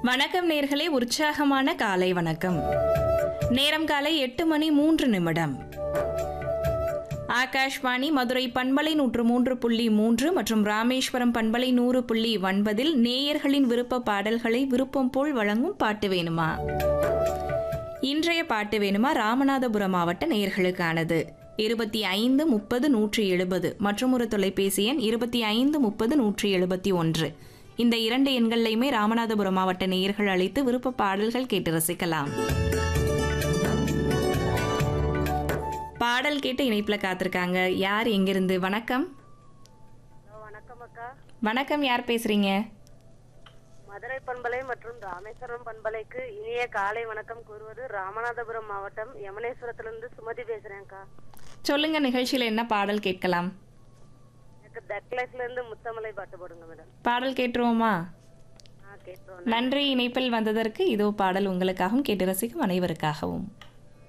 வணக்கம் நேர்களே உற்சாகமான காலை வணக்கம் நேரம் காலை எட்டு மணி மூன்று நிமிடம் ஆகாஷ்வாணி மதுரை பண்பலை நூற்று மூன்று புள்ளி மூன்று மற்றும் ராமேஸ்வரம் பண்பலை நூறு புள்ளி ஒன்பதில் நேயர்களின் விருப்ப பாடல்களை விருப்பம் போல் வழங்கும் பாட்டு வேணுமா இன்றைய பாட்டு வேணுமா ராமநாதபுரம் மாவட்ட நேயர்களுக்கானது இருபத்தி ஐந்து முப்பது நூற்றி எழுபது மற்றும் ஒரு தொலைபேசி எண் இருபத்தி ஐந்து முப்பது நூற்றி எழுபத்தி ஒன்று இந்த இரண்டு எண்கள்லையுமே ராமநாதபுரம் மாவட்ட நேயர்கள் அழைத்து விருப்ப பாடல்கள் கேட்டு ரசிக்கலாம் பாடல் கேட்டு இணைப்புல காத்திருக்காங்க யார் எங்கிருந்து வணக்கம் ஹலோ வணக்கம் அக்கா வணக்கம் யார் பேசுறீங்க மதுரை பண்பலை மற்றும் ராமேஸ்வரம் பண்பலைக்கு இனிய காலை வணக்கம் கூறுவது ராமநாதபுரம் மாவட்டம் யமனேஸ்வரத்திலிருந்து சுமதி பேசுறேன்க்கா சொல்லுங்க நிகழ்ச்சியில என்ன பாடல் கேட்கலாம் எனக்கு தக்லைஃப்ல இருந்து முத்தமலை பாட்டு போடுங்க மேடம் பாடல் கேட்டுருவோமா ஆ கேட்டுருவோம் நன்றி இணைப்பில் வந்ததற்கு இதோ பாடல் உங்களுக்காகவும் கேட்டு ரசிக்கும் அனைவருக்காகவும்